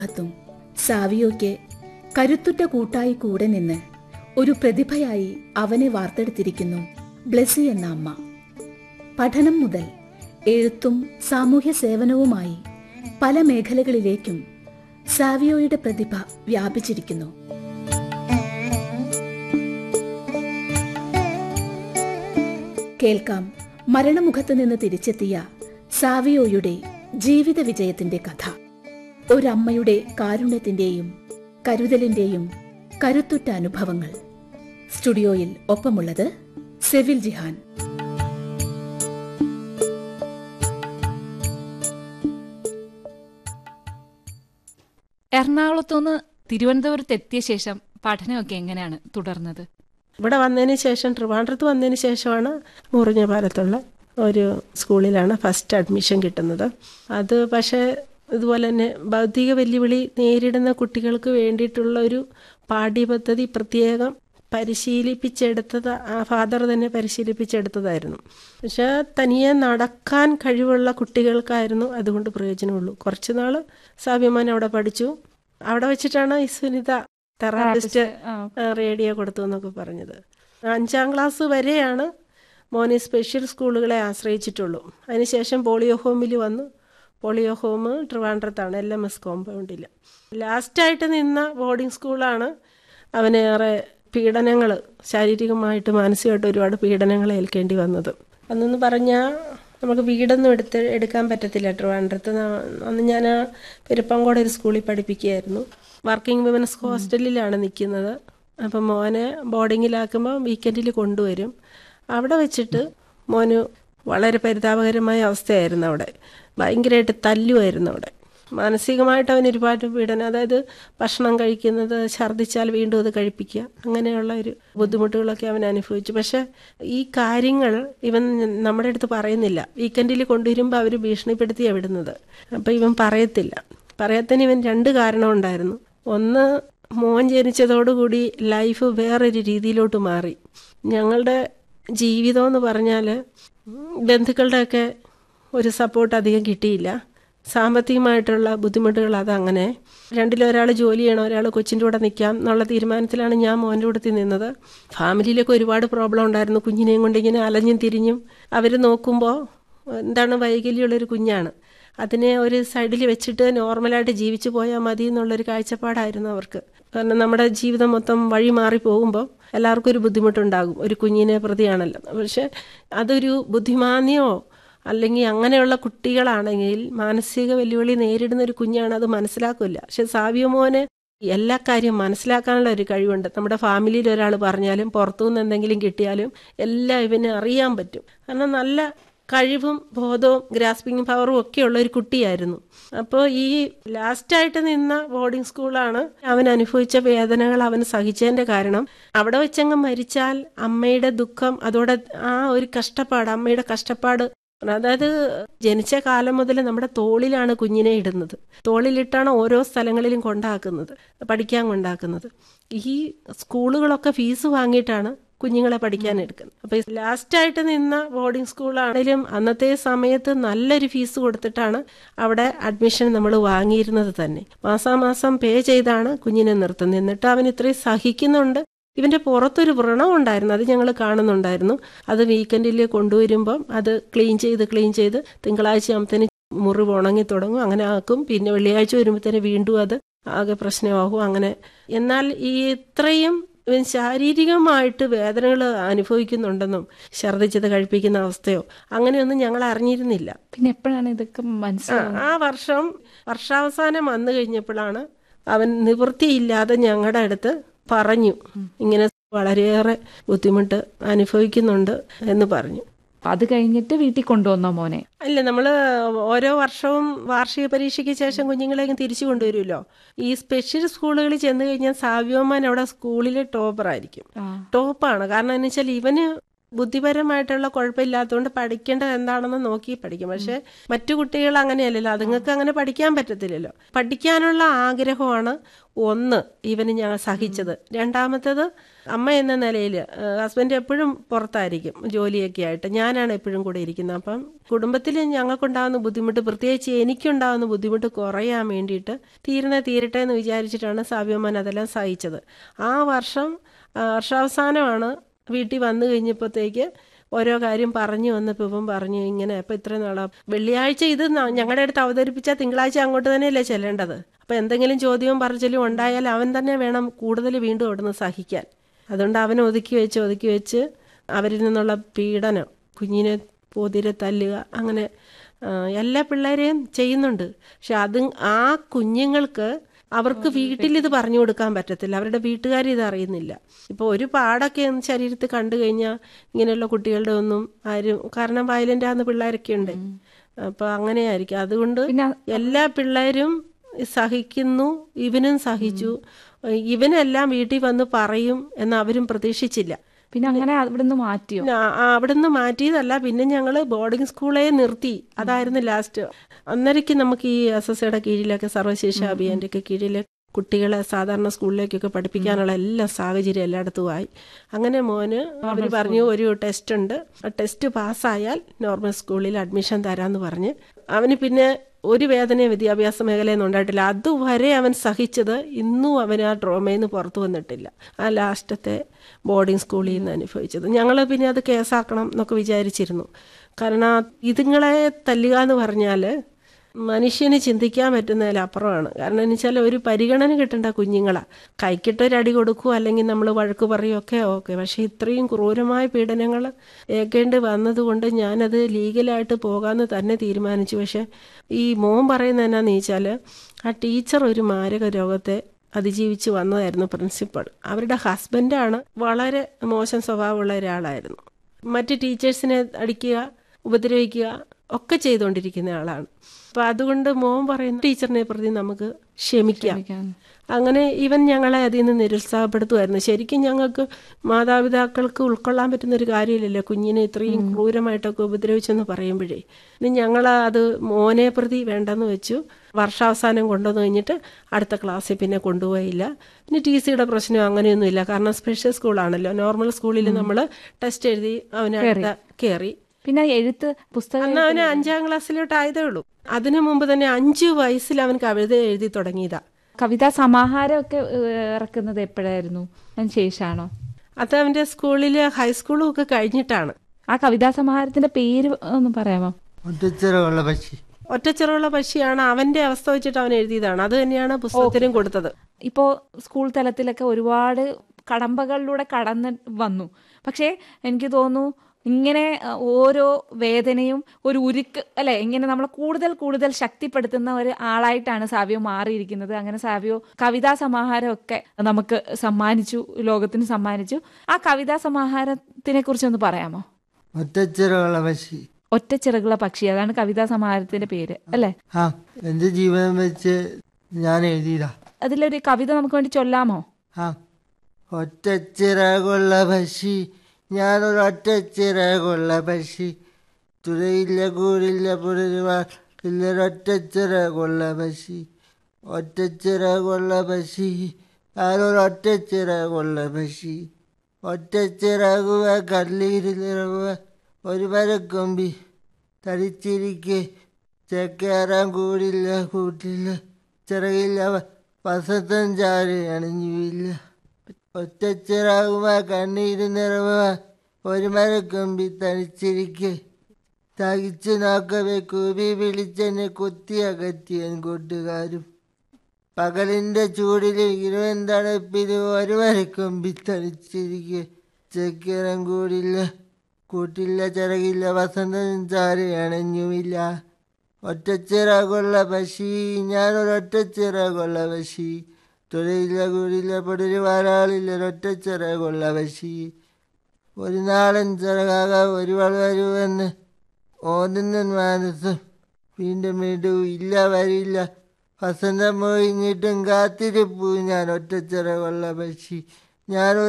ത്തും സാവിയോയ്ക്ക് കരുത്തുറ്റ കൂട്ടായി കൂടെ നിന്ന് ഒരു പ്രതിഭയായി അവനെ വാർത്തെടുത്തിരിക്കുന്നു ബ്ലെസി എന്ന അമ്മ പഠനം മുതൽ എഴുത്തും സാമൂഹ്യ സേവനവുമായി പല മേഖലകളിലേക്കും സാവിയോയുടെ പ്രതിഭ വ്യാപിച്ചിരിക്കുന്നു കേൾക്കാം മരണമുഖത്ത് നിന്ന് തിരിച്ചെത്തിയ സാവിയോയുടെ ജീവിത വിജയത്തിന്റെ കഥ ഒരമ്മയുടെ കാരുണ്യത്തിന്റെയും കരുതലിന്റെയും കരുത്തുറ്റ അനുഭവങ്ങൾ സ്റ്റുഡിയോയിൽ ഒപ്പമുള്ളത് സെവിൽ ജിഹാൻ എറണാകുളത്തുനിന്ന് തിരുവനന്തപുരത്ത് എത്തിയ ശേഷം പഠനമൊക്കെ എങ്ങനെയാണ് തുടർന്നത് ഇവിടെ വന്നതിന് ശേഷം ട്രിവാൻഡ്രത്ത് വന്നതിന് ശേഷമാണ് മുറിഞ്ഞ പാലത്തുള്ള ഒരു സ്കൂളിലാണ് ഫസ്റ്റ് അഡ്മിഷൻ കിട്ടുന്നത് അത് പക്ഷേ ഇതുപോലെ തന്നെ ഭൗതിക വെല്ലുവിളി നേരിടുന്ന കുട്ടികൾക്ക് വേണ്ടിയിട്ടുള്ള ഒരു പാഠ്യപദ്ധതി പ്രത്യേകം പരിശീലിപ്പിച്ചെടുത്തത് ആ ഫാദർ തന്നെ പരിശീലിപ്പിച്ചെടുത്തതായിരുന്നു പക്ഷേ തനിയെ നടക്കാൻ കഴിവുള്ള കുട്ടികൾക്കായിരുന്നു അതുകൊണ്ട് പ്രയോജനമുള്ളൂ കുറച്ച് നാൾ സാവ്യമാൻ അവിടെ പഠിച്ചു അവിടെ വെച്ചിട്ടാണ് ഈ സുനിത തെറാപ്പിസ്റ്റ് റേഡിയോ കൊടുത്തു എന്നൊക്കെ പറഞ്ഞത് അഞ്ചാം ക്ലാസ് വരെയാണ് മോനെ സ്പെഷ്യൽ സ്കൂളുകളെ ആശ്രയിച്ചിട്ടുള്ളൂ അതിനുശേഷം പോളിയോ ഹോമിൽ വന്നു പോളിയോ ഹോം ട്രിവാൻഡ്രത്താണ് എൽ എം എസ് കോമ്പൗണ്ടിൽ ലാസ്റ്റായിട്ട് നിന്ന ബോർഡിംഗ് സ്കൂളാണ് അവനേറെ പീഡനങ്ങൾ ശാരീരികമായിട്ട് മാനസികമായിട്ട് ഒരുപാട് പീഡനങ്ങൾ ഏൽക്കേണ്ടി വന്നത് അന്നെന്ന് പറഞ്ഞാൽ നമുക്ക് വീടൊന്നും എടുത്ത് എടുക്കാൻ പറ്റത്തില്ല ട്രിവാൻഡ്രത്ത് അന്ന് ഞാൻ ആ പെരുപ്പങ്കോട് ഒരു സ്കൂളിൽ പഠിപ്പിക്കുകയായിരുന്നു വർക്കിംഗ് വിമൻസ് ഹോസ്റ്റലിലാണ് നിൽക്കുന്നത് അപ്പം മോനെ ബോർഡിങ്ങിലാക്കുമ്പോൾ വീക്കെൻഡിൽ കൊണ്ടുവരും അവിടെ വെച്ചിട്ട് മോന് വളരെ പരിതാപകരമായ അവസ്ഥയായിരുന്നു അവിടെ ഭയങ്കരമായിട്ട് തല്ലുമായിരുന്നു അവിടെ മാനസികമായിട്ട് അവൻ ഒരുപാട് പീഡനം അതായത് ഭക്ഷണം കഴിക്കുന്നത് ഛർദ്ദിച്ചാൽ വീണ്ടും അത് കഴിപ്പിക്കുക അങ്ങനെയുള്ള ഒരു ബുദ്ധിമുട്ടുകളൊക്കെ അവൻ അനുഭവിച്ചു പക്ഷെ ഈ കാര്യങ്ങൾ ഇവൻ നമ്മുടെ അടുത്ത് പറയുന്നില്ല വീക്കെൻഡിൽ കൊണ്ടുവരുമ്പോൾ അവർ ഭീഷണിപ്പെടുത്തിയാണ് വിടുന്നത് അപ്പം ഇവൻ പറയത്തില്ല പറയാത്തതിന് ഇവൻ രണ്ട് കാരണം ഉണ്ടായിരുന്നു ഒന്ന് മോൻ ജനിച്ചതോടുകൂടി ലൈഫ് വേറൊരു രീതിയിലോട്ട് മാറി ഞങ്ങളുടെ ജീവിതം എന്ന് പറഞ്ഞാൽ ബന്ധുക്കളുടെയൊക്കെ ഒരു സപ്പോർട്ട് അധികം കിട്ടിയില്ല സാമ്പത്തികമായിട്ടുള്ള ബുദ്ധിമുട്ടുകൾ അതങ്ങനെ രണ്ടിലൊരാൾ ജോലി ചെയ്യണം ഒരാൾ കൊച്ചിൻ്റെ കൂടെ നിൽക്കാം എന്നുള്ള തീരുമാനത്തിലാണ് ഞാൻ മോൻ്റെ കൂടത്തിൽ നിന്നത് ഫാമിലിയിലൊക്കെ ഒരുപാട് പ്രോബ്ലം ഉണ്ടായിരുന്നു കുഞ്ഞിനെയും കൊണ്ട് ഇങ്ങനെ അലഞ്ഞും തിരിഞ്ഞും അവർ നോക്കുമ്പോൾ എന്താണ് വൈകല്യമുള്ളൊരു കുഞ്ഞാണ് അതിനെ ഒരു സൈഡിൽ വെച്ചിട്ട് നോർമലായിട്ട് ജീവിച്ചു പോയാൽ മതി എന്നുള്ളൊരു കാഴ്ചപ്പാടായിരുന്നു അവർക്ക് കാരണം നമ്മുടെ ജീവിതം മൊത്തം വഴി മാറി പോകുമ്പോൾ എല്ലാവർക്കും ഒരു ബുദ്ധിമുട്ടുണ്ടാകും ഒരു കുഞ്ഞിനെ പ്രതിയാണല്ലോ പക്ഷെ അതൊരു ബുദ്ധിമാന്യോ അല്ലെങ്കിൽ അങ്ങനെയുള്ള കുട്ടികളാണെങ്കിൽ മാനസിക വെല്ലുവിളി നേരിടുന്ന ഒരു കുഞ്ഞാണ് അത് മനസ്സിലാക്കില്ല പക്ഷെ സാവ്യമോന് എല്ലാ കാര്യം മനസ്സിലാക്കാനുള്ള ഒരു കഴിവുണ്ട് നമ്മുടെ ഫാമിലിയിൽ ഒരാൾ പറഞ്ഞാലും പുറത്തുനിന്ന് എന്തെങ്കിലും കിട്ടിയാലും എല്ലാം ഇവന് അറിയാൻ പറ്റും കാരണം നല്ല കഴിവും ബോധവും ഗ്രാസ്പിംഗ് പവറും ഒക്കെ ഉള്ള ഒരു കുട്ടിയായിരുന്നു അപ്പോൾ ഈ ലാസ്റ്റായിട്ട് നിന്ന ബോർഡിംഗ് സ്കൂളാണ് അവൻ അനുഭവിച്ച വേദനകൾ അവൻ സഹിച്ചതിൻ്റെ കാരണം അവിടെ വെച്ചങ്ങ് മരിച്ചാൽ അമ്മയുടെ ദുഃഖം അതോടെ ആ ഒരു കഷ്ടപ്പാട് അമ്മയുടെ കഷ്ടപ്പാട് അതായത് ജനിച്ച കാലം മുതൽ നമ്മുടെ തോളിലാണ് കുഞ്ഞിനെ ഇടുന്നത് തോളിലിട്ടാണ് ഓരോ സ്ഥലങ്ങളിലും കൊണ്ടാക്കുന്നത് പഠിക്കാൻ കൊണ്ടാക്കുന്നത് ഈ സ്കൂളുകളൊക്കെ ഫീസ് വാങ്ങിയിട്ടാണ് കുഞ്ഞുങ്ങളെ പഠിക്കാൻ എടുക്കുന്നത് അപ്പൊ ലാസ്റ്റായിട്ട് നിന്ന ബോർഡിംഗ് സ്കൂളാണെങ്കിലും അന്നത്തെ സമയത്ത് നല്ലൊരു ഫീസ് കൊടുത്തിട്ടാണ് അവിടെ അഡ്മിഷൻ നമ്മൾ വാങ്ങിയിരുന്നത് തന്നെ മാസാമാസം പേ ചെയ്താണ് കുഞ്ഞിനെ നിർത്തുന്നത് എന്നിട്ട് അവൻ ഇത്രയും സഹിക്കുന്നുണ്ട് ഇവന്റെ പുറത്തൊരു വ്രണം ഉണ്ടായിരുന്നു അത് ഞങ്ങൾ കാണുന്നുണ്ടായിരുന്നു അത് വീക്കെൻഡിൽ കൊണ്ടുവരുമ്പം അത് ക്ലീൻ ചെയ്ത് ക്ലീൻ ചെയ്ത് തിങ്കളാഴ്ച ആകുമ്പത്തേന് മുറിവ് ഉണങ്ങി തുടങ്ങും അങ്ങനെ ആക്കും പിന്നെ വെള്ളിയാഴ്ച വരുമ്പോഴത്തേന് വീണ്ടും അത് ആകെ പ്രശ്നമാകും അങ്ങനെ എന്നാൽ ഈ ഇത്രയും ഇവൻ ശാരീരികമായിട്ട് വേദനകൾ അനുഭവിക്കുന്നുണ്ടെന്നും ഛർദ്ദിച്ചത് കഴിപ്പിക്കുന്ന അവസ്ഥയോ അങ്ങനെയൊന്നും ഞങ്ങൾ അറിഞ്ഞിരുന്നില്ല പിന്നെ എപ്പോഴാണ് ഇതൊക്കെ മനസ്സിലാവുന്നത് ആ വർഷം വർഷാവസാനം വന്നു കഴിഞ്ഞപ്പോഴാണ് അവൻ നിവൃത്തിയില്ലാതെ ഞങ്ങളുടെ അടുത്ത് പറഞ്ഞു ഇങ്ങനെ വളരെയേറെ ബുദ്ധിമുട്ട് അനുഭവിക്കുന്നുണ്ട് എന്ന് പറഞ്ഞു അത് കഴിഞ്ഞിട്ട് വീട്ടിൽ കൊണ്ടുവന്നോ മോനെ അല്ല നമ്മൾ ഓരോ വർഷവും വാർഷിക പരീക്ഷയ്ക്ക് ശേഷം കുഞ്ഞുങ്ങളെ തിരിച്ചു കൊണ്ടുവരുമല്ലോ ഈ സ്പെഷ്യൽ സ്കൂളുകളിൽ ചെന്ന് കഴിഞ്ഞാൽ സാവ്യോമാൻ അവിടെ സ്കൂളിലെ ടോപ്പറായിരിക്കും ടോപ്പാണ് കാരണം എന്ന് വെച്ചാൽ ഇവന് ബുദ്ധിപരമായിട്ടുള്ള കുഴപ്പമില്ലാത്തതുകൊണ്ട് പഠിക്കേണ്ടത് എന്താണെന്ന് നോക്കി പഠിക്കും പക്ഷെ മറ്റു കുട്ടികൾ അങ്ങനെയല്ലല്ലോ അതുങ്ങൾക്ക് അങ്ങനെ പഠിക്കാൻ പറ്റത്തില്ലല്ലോ പഠിക്കാനുള്ള ആഗ്രഹമാണ് ഒന്ന് ഇവന് ഞാൻ സഹിച്ചത് രണ്ടാമത്തേത് അമ്മ എന്ന നിലയിൽ ഹസ്ബൻഡ് എപ്പോഴും പുറത്തായിരിക്കും ജോലിയൊക്കെ ആയിട്ട് ഞാനാണ് എപ്പോഴും കൂടെ ഇരിക്കുന്നത് അപ്പം കുടുംബത്തിൽ ഞങ്ങൾക്കുണ്ടാകുന്ന ബുദ്ധിമുട്ട് പ്രത്യേകിച്ച് എനിക്കുണ്ടാകുന്ന ബുദ്ധിമുട്ട് കുറയാൻ വേണ്ടിയിട്ട് തീരുന്ന തീരട്ടെ എന്ന് വിചാരിച്ചിട്ടാണ് സാവ്യമ്മൻ അതെല്ലാം സഹിച്ചത് ആ വർഷം ആ, വർഷാവസാനമാണ് വീട്ടിൽ വന്നു കഴിഞ്ഞപ്പോഴത്തേക്ക് ഓരോ കാര്യം പറഞ്ഞു വന്നപ്പോൾ ഇപ്പം പറഞ്ഞു ഇങ്ങനെ അപ്പം ഇത്ര നാളാ വെള്ളിയാഴ്ച ഇത് ന- ഞങ്ങളുടെ അടുത്ത് അവതരിപ്പിച്ചാൽ തിങ്കളാഴ്ച അങ്ങോട്ട് തന്നെയല്ലേ ചെല്ലേണ്ടത് അപ്പം എന്തെങ്കിലും ചോദ്യവും പറച്ചിലും ഉണ്ടായാൽ അവൻ തന്നെ വേണം കൂടുതൽ വീണ്ടും അവിടുന്ന് സഹിക്കാൻ അതുകൊണ്ട് അവനെ ഒതുക്കി വെച്ച് ഒതുക്കി വെച്ച് അവരിൽ നിന്നുള്ള പീഡനം കുഞ്ഞിനെ പോതിരെ തല്ലുക അങ്ങനെ ആ, എല്ലാ പിള്ളേരെയും ചെയ്യുന്നുണ്ട് പക്ഷെ അത് ആ കുഞ്ഞുങ്ങൾക്ക് അവർക്ക് വീട്ടിൽ ഇത് പറഞ്ഞു കൊടുക്കാൻ പറ്റത്തില്ല അവരുടെ വീട്ടുകാർ ഇത് അറിയുന്നില്ല ഇപ്പോൾ ഒരു പാടൊക്കെ ഒന്ന് ശരീരത്തിൽ കണ്ടു കഴിഞ്ഞാൽ ഇങ്ങനെയുള്ള കുട്ടികളുടെ ഒന്നും ആരും കാരണം വയലൻ്റ് ആകുന്ന പിള്ളേരൊക്കെ ഉണ്ട് അപ്പോൾ അങ്ങനെയായിരിക്കും അതുകൊണ്ട് പിന്നെ എല്ലാ പിള്ളേരും സഹിക്കുന്നു ഇവനും സഹിച്ചു ഇവനെല്ലാം വീട്ടിൽ വന്ന് പറയും എന്ന് അവരും പ്രതീക്ഷിച്ചില്ല പിന്നെ അങ്ങനെ അവിടുന്ന് മാറ്റിയോ പിന്നെ ആ- ആ അവിടുന്ന് മാറ്റിയതല്ല പിന്നെ ഞങ്ങൾ ബോർഡിംഗ് സ്കൂളേ നിർത്തി അതായിരുന്നു ലാസ്റ്റ് അന്നേരയ്ക്ക് നമുക്ക് ഈ എസ് എസ് സിയുടെ കീഴിലൊക്കെ സർവശിക്ഷ അഭിയാന്റെ ഒക്കെ കീഴിൽ കുട്ടികളെ സാധാരണ സ്കൂളിലേക്കൊക്കെ പഠിപ്പിക്കാനുള്ള എല്ലാ സാഹചര്യം എല്ലായിടത്തും ആയി അങ്ങനെ മോന് അവർ പറഞ്ഞു ഒരു ടെസ്റ്റ് ഉണ്ട് ആ ടെസ്റ്റ് പാസ്സായാൽ നോർമൽ സ്കൂളിൽ അഡ്മിഷൻ തരാമെന്ന് പറഞ്ഞ് അവന് പിന്നെ ഒരു വേദനയും വിദ്യാഭ്യാസ മേഖലയിൽ നിന്ന് ഉണ്ടായിട്ടില്ല അതുവരെ അവൻ സഹിച്ചത് ഇന്നും അവൻ ആ ട്രോമയിൽ നിന്ന് പുറത്തു വന്നിട്ടില്ല ആ ലാസ്റ്റത്തെ ബോർഡിംഗ് സ്കൂളിൽ നിന്ന് അനുഭവിച്ചത് ഞങ്ങൾ പിന്നെ അത് കേസാക്കണം എന്നൊക്കെ വിചാരിച്ചിരുന്നു കാരണം ഇതുങ്ങളെ തല്ലുക എന്ന് പറഞ്ഞാൽ മനുഷ്യന് ചിന്തിക്കാൻ പറ്റുന്നതിലപ്പുറമാണ് കാരണം എന്ന് വെച്ചാൽ ഒരു പരിഗണന കിട്ടേണ്ട കുഞ്ഞുങ്ങളാ കൈക്കിട്ടൊരടി കൊടുക്കുക അല്ലെങ്കിൽ നമ്മൾ വഴക്ക് പറയുകയൊക്കെ ഓക്കെ പക്ഷേ ഇത്രയും ക്രൂരമായ പീഡനങ്ങൾ ഏൽക്കേണ്ടി വന്നതുകൊണ്ട് ഞാനത് ലീഗലായിട്ട് പോകാമെന്ന് തന്നെ തീരുമാനിച്ചു പക്ഷേ ഈ മോൻ പറയുന്നത് എന്നാന്ന് വെച്ചാൽ ആ ടീച്ചർ ഒരു മാരക രോഗത്തെ അതിജീവിച്ച് വന്നതായിരുന്നു പ്രിൻസിപ്പൾ അവരുടെ ഹസ്ബൻഡാണ് വളരെ മോശം സ്വഭാവമുള്ള ഒരാളായിരുന്നു മറ്റ് ടീച്ചേഴ്സിനെ അടിക്കുക ഉപദ്രവിക്കുക ഒക്കെ ചെയ്തുകൊണ്ടിരിക്കുന്ന ആളാണ് അപ്പം അതുകൊണ്ട് മോൻ പറയുന്ന ടീച്ചറിനെ പ്രതി നമുക്ക് ക്ഷമിക്കാം അങ്ങനെ ഇവൻ ഞങ്ങളെ അതിൽ നിന്ന് നിരുത്സാഹപ്പെടുത്തുമായിരുന്നു ശരിക്കും ഞങ്ങൾക്ക് മാതാപിതാക്കൾക്ക് ഉൾക്കൊള്ളാൻ പറ്റുന്ന ഒരു കാര്യമില്ലല്ലോ കുഞ്ഞിനെ ഇത്രയും ക്രൂരമായിട്ടൊക്കെ ഉപദ്രവിച്ചെന്ന് പറയുമ്പോഴേ ഇനി ഞങ്ങൾ അത് മോനെ പ്രതി വേണ്ടെന്ന് വെച്ചു വർഷാവസാനം കൊണ്ടുവന്ന് കഴിഞ്ഞിട്ട് അടുത്ത ക്ലാസ്സിൽ പിന്നെ കൊണ്ടുപോയില്ല പിന്നെ ടി സിയുടെ പ്രശ്നം അങ്ങനെയൊന്നുമില്ല കാരണം സ്പെഷ്യൽ സ്കൂളാണല്ലോ നോർമൽ സ്കൂളിൽ നമ്മൾ ടെസ്റ്റ് എഴുതി അവനെ അടുത്ത കയറി പിന്നെ എഴുത്ത് പുസ്തകം അന്ന് അവന് അഞ്ചാം ക്ലാസ്സിലോട്ട് ആയതേ ഉള്ളൂ അതിനു മുമ്പ് തന്നെ അഞ്ചു വയസ്സിൽ അവൻ കവിത എഴുതി തുടങ്ങിയതാ കവിതാ സമാഹാരമൊക്കെ ഏഹ്, ഇറക്കുന്നത് എപ്പോഴായിരുന്നു അതിന് ശേഷമാണോ അത് അവന്റെ സ്കൂളില് ഹൈസ്കൂളും ഒക്കെ കഴിഞ്ഞിട്ടാണ് ആ കവിതാ സമാഹാരത്തിന്റെ പേര് ഒന്ന് പറയാമോ ഒറ്റച്ചിറകുള്ള പക്ഷി ഒറ്റച്ചിറവുള്ള പക്ഷിയാണ് അവന്റെ അവസ്ഥ വെച്ചിട്ട് അവൻ എഴുതിയതാണ് അത് തന്നെയാണ് പുസ്തകത്തിനും കൊടുത്തത് ഇപ്പോൾ സ്കൂൾ തലത്തിലൊക്കെ ഒരുപാട് കടമ്പകളിലൂടെ കടന്ന് വന്നു പക്ഷേ എനിക്ക് തോന്നുന്നു ഇങ്ങനെ അഹ്, ഓരോ വേദനയും ഒരു ഉരുക്ക് അല്ലെ ഇങ്ങനെ നമ്മളെ കൂടുതൽ കൂടുതൽ ശക്തിപ്പെടുത്തുന്ന ഒരു ആളായിട്ടാണ് സാവിയോ മാറിയിരിക്കുന്നത് അങ്ങനെ സാവിയോ കവിതാ സമാഹാരമൊക്കെ നമുക്ക് സമ്മാനിച്ചു ലോകത്തിന് സമ്മാനിച്ചു ആ കവിതാ സമാഹാരത്തിനെ കുറിച്ച് ഒന്ന് പറയാമോ ഒറ്റച്ചിറകുള്ള പക്ഷി ഒറ്റ ചിറകുള്ള പക്ഷി അതാണ് കവിതാ സമാഹാരത്തിന്റെ പേര് അല്ലെ ആ എൻ്റെ ജീവിതം വെച്ച് ഞാൻ എഴുതിയതാ അതിലൊരു കവിത നമുക്ക് വേണ്ടി ചൊല്ലാമോ ആ ഒറ്റച്ചിറകുള്ള പക്ഷി ഞാനൊരു ഒറ്റച്ചിറകുള്ള പക്ഷി തുഴയില്ല കൂടില്ല പുലരുവാൻ ഇല്ലൊരൊറ്റച്ചിറകുള്ള പക്ഷി ഒറ്റച്ചിറകുള്ള പക്ഷി ഞാനൊരു ഒറ്റച്ചിറകുള്ള പക്ഷി ഒറ്റച്ചിറകുവ കല്ലീരിലിറങ്ങുക ഒരു മരക്കൊമ്പി തടിച്ചിരിക്കെ ചെക്കേറാൻ കൂടില്ല കൂട്ടില്ല ചിറകില്ല വസന്തം ചാരി അണിഞ്ഞുമില്ല ഒറ്റച്ചിറാകുമ കണ്ണീര് നിറവുക ഒരു മരക്കൊമ്പി തനിച്ചിരിക്കെ തകിച്ചു നോക്കവേ കൂവി വിളിച്ചെന്നെ കുത്തി അകറ്റിയൻ കൂട്ടുകാരും പകലിന്റെ ചൂടിലും ഇരുവൻ തണുപ്പിലും ഒരു മരക്കൊമ്പി തനിച്ചിരിക്കെ ചെക്കിറം കൂടില്ല കൂട്ടില്ല ചിറകില്ല വസന്തം ചാരി അണഞ്ഞുമില്ല ഒറ്റച്ചിറകുള്ള പക്ഷി ഞാനൊരൊറ്റച്ചിറകുള്ള പക്ഷി തൊഴിലില്ല കൂടില്ല പൊടരി വാരാളില്ല ഒറ്റച്ചിറകുള്ള പക്ഷി ഒരു നാളൻ ചിറകാക ഒരു വളരുവെന്ന് ഓതുന്ന മനസ്സും വീണ്ടും വീണ്ടും ഇല്ല വരില്ല വസന്തം പോയിഞ്ഞിട്ടും കാത്തിരിപ്പു ഞാൻ ഒറ്റച്ചിറകുള്ള പക്ഷി ഞാൻ